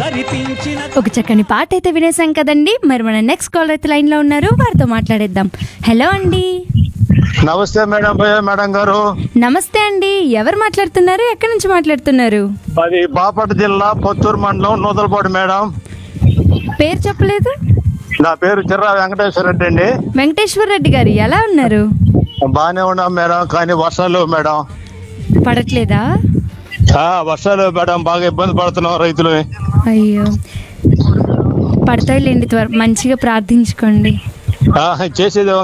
మరిపించిన ఒక చక్కని పాట అయితే వినేసాం కదండి మరి మన నెక్స్ట్ కాలర్ అయితే లైన్ లో ఉన్నారు వారితో మాట్లాడేద్దాం హలో అండి నమస్తే మేడం మేడం గారు నమస్తే అండి ఎవరు మాట్లాడుతున్నారు ఎక్కడి నుంచి మాట్లాడుతున్నారు అది బాపట్ల జిల్లా పొత్తూరు మండలం నూతలపాడు మేడం పేరు చెప్పలేదు నా పేరు చిర్రా వెంకటేశ్వర రెడ్డి అండి వెంకటేశ్వర రెడ్డి గారు ఎలా ఉన్నారు బాగానే ఉన్నాం మేడం కానీ వర్షాలు మేడం పడట్లేదా ఆ, వర్షాలు మేడం బాగా ఇబ్బంది పడుతున్నాం రైతులు అయ్యో పడతాయిలేండి త్వర మంచిగా ప్రార్థించుకోండి ఆ, చేసేది